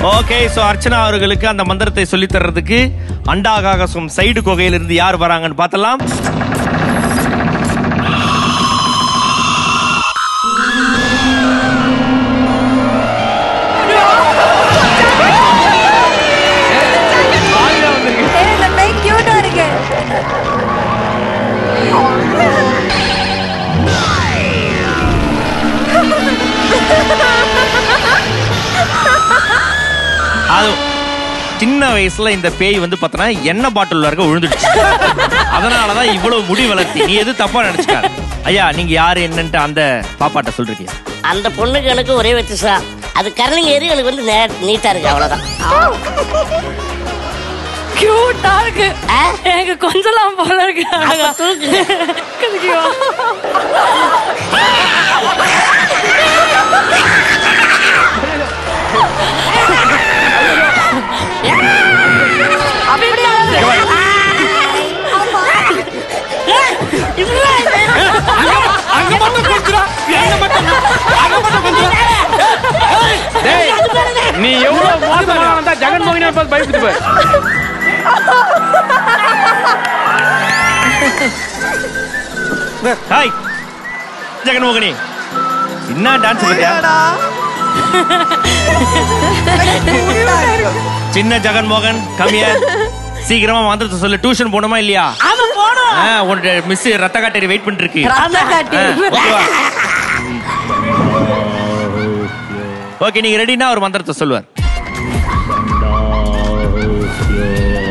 Okay so Archana அவர்களுக்கு அந்த மந்திரத்தை சொல்லி தர்றதுக்கு அண்டாகாகசம் சைடு குகையிலிருந்து யார் வராங்கன்னு பார்த்தலாம் ஏய், இந்த பேய் cute ஆ இருக்கு. அது சின்ன வயசுல இந்த பேய் வந்து பார்த்தனா எண்ணெய் பாட்டில் வரைக்கும் விழுந்துடுச்சு அதனாலதான் இவ்வளவு முடி வளர்த்தி நீ எது தப்பா நினைச்சுக்காத ஐயா நீங்க யாரு என்னன்ட்டு அந்த பாப்பாட்ட சொல்றீங்க அந்த பொண்ணுக்கு எனக்கு ஒரே வித்தியாசம் அது கரணிங்க ஏறி எனக்கு வந்து நே- நீட்டா இருக்கு அவ்வளவுதான் Cute ஆ இருக்கு. எனக்கு கொஞ்சலாம் போல இருக்கு அப்ப தூக்கு இதுக்கு வா. நீ எவ்வளவு மோசமா வந்தா ஜெகன்மோகினா பார்த்து பயந்துட்டு போய் ஹாய் ஜெகன்மோகனி என்ன டான்ஸ் பத்தியா சின்ன ஜெகன்மோகன் கம்மியா சீக்கிரமா மந்திரத்தை சொல்லு டியூஷன் போகணுமா இல்லையா ஆமா போடும் ஆ, உன்னோட மிஸ் ரத்த காட்டேரி வெயிட் பண்ணிட்டு இருக்கு ஓகே நீங்க ரெடினா ஒரு மந்திரத்தை சொல்லுவார்